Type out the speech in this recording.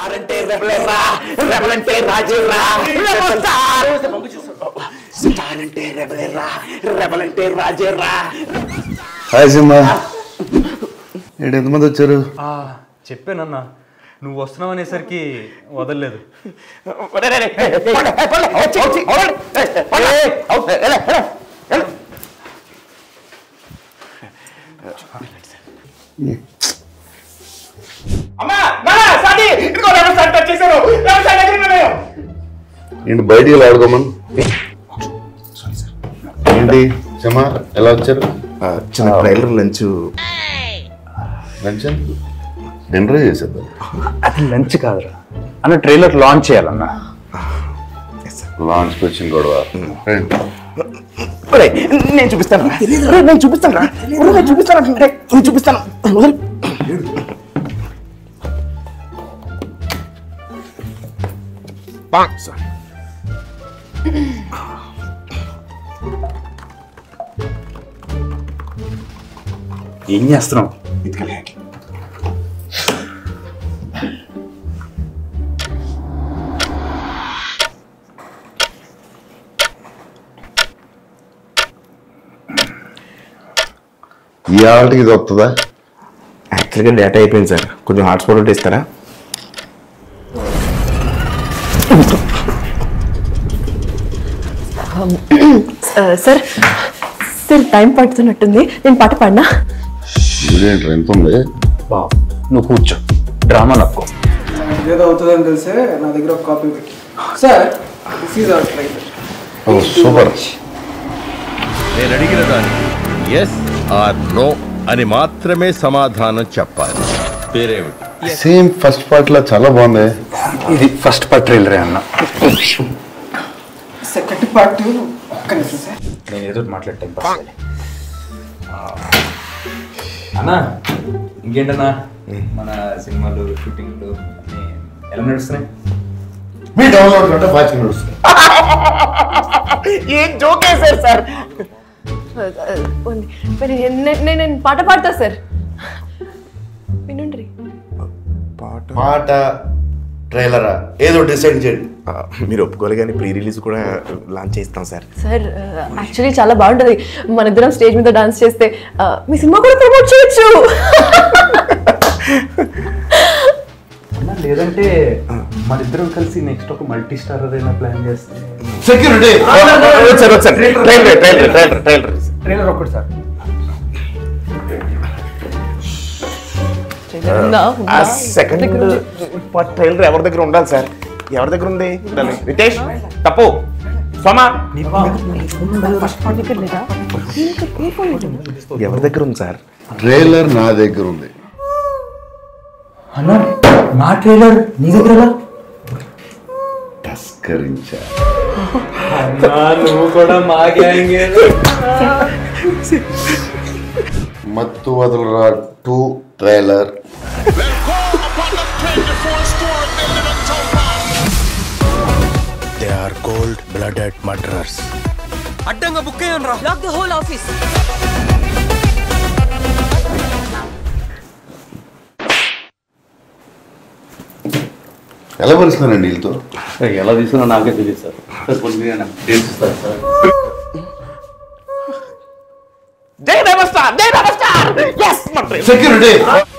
Star అంటే రెబలేరా rebel అంటే రాజురా rebel star star అంటే రెబలేరా రెబల్ అంటే రాజురా హాయ్ సింహ ఏంటి ఎంతమంది వచ్చారు ఆ, చెప్పానన్నా నువ్వు వస్తున్నావు అనేసరికి వదలలేదు అమ్మా నాన్న సాటి ఇదిగో రెబల్ స్టార్ టచ్ చేశారు రెబల్ స్టార్ దగ్గర ఉన్నాను ఏంటి బయటికి వెళ్ళి ఆడుకోమని ఏంటి సింహ ఎలా వచ్చారు చిన్న ట్రైలర్ లంచ్ లంచ్ డిన్నర్ చేసేద్దాం అది లంచ్ కాదురా అన్న ట్రైలర్ లాంచ్ చేయాలన్నా లాంచ్కి వచ్చిన గొడవ రండి. ఒరేయ్, నేను చూపిస్తాను రా. ఒరేయ్, నేను చూపిస్తాను రా ఒరేయ్, నేను చూపిస్తాను అంటే నేను చూపిస్తాను వదలు. ఏం చేస్తున్నావు ఈ ఆటకి ఇది వస్తుందా యాక్చువల్గా డేటా అయిపోయింది సార్ కొంచెం హాట్స్పాట్ ఒకటి ఇస్తారా సార్ సార్ టైం పడుతున్నట్టుంది నేను పాట పాడినా ఇదేంటి ఎంత ఉంది బావ్ నువ్వు కూర్చో డ్రామా నక్కో ఏదో అవుతుందని తెలిసే నా దగ్గర ఒక కాపీ పెట్టి sir this is our trailer oh super నేను అడిగిన దానికి ఎస్ ఆర్ నో అని మాత్రమే సమాధానం చెప్పాలి పేరేమిటి సేమ్ ఫస్ట్ పార్ట్ లా చాలా బాగుంది ఇది ఫస్ట్ పార్ట్ ట్రైలరే అన్న సెకండ్ పార్ట్ ఒక్క నిమిషం సార్ నేను ఏదో మాట్లాడే టైం పాస్ చేయాలి. ఆ, అన్నా ఇంకేంటన్నా మన సినిమాలు షూటింగ్లు అన్నీ ఎలా నడుస్తున్నాయి మీ డౌన్లోడ్ కంటే ఫాస్ట్ నడుస్తుంది ఏం జోక్ వేశారు సార్ నేను నేను పాట పాడతా సార్ వినండి పాట ట్రైలరా ఏదో డిసైడ్ చేయండి మీరు ఒప్పుకోవాలి కానీ ప్రీ రిలీజ్ కూడా లాంచ్ చేస్తాం సార్ సార్ యాక్చువల్లీ చాలా బాగుంటుంది మన ఇద్దరం స్టేజ్ మీద డాన్స్ చేస్తే ఆ, మీ సినిమా కూడా ప్రమోట్ చేయొచ్చు అన్నా లేదంటే మన ఇద్దరం కలిసి నెక్స్ట్ ఒక మల్టీ స్టార్ ఏదైనా ప్లాన్ చేస్తే సెక్యూరిటీ సార్ వచ్చారు trailer trailer trailer trailer trailer ఒక్కటి సార్ ఉందా? ఉందా? సెకండ్ దగ్గర ఉంది. పార్ట్ ట్రైలర్ ఎవరి దగ్గర ఉండాలి సార్ ఎవరి దగ్గర ఉంది ఉండాలి. రితేష్ తప్పు సోమా దగ్గర లేదా? ఈ ఫోన్ లేదు. ఎవరి దగ్గర ఉంది సార్ ట్రైలర్ నా దగ్గర ఉంది అన్నా నా ట్రైలర్ నీ దగ్గర తస్కరించా నువ్వు కూడా మా gang Mathu Vadalara two trailer they are cold blooded murderers Lock the whole office. ఎలా పరుస్తున్నారండి వీళ్ళతో ఎలా తీసుకున్నా నాకే తెలియదు సార్ సార్ కొన్ని డేట్స్ ఇస్తారు సార్ జై రెబల్ స్టార్ జై రెబల్ స్టార్ ఎస్ సెక్యూరిటీ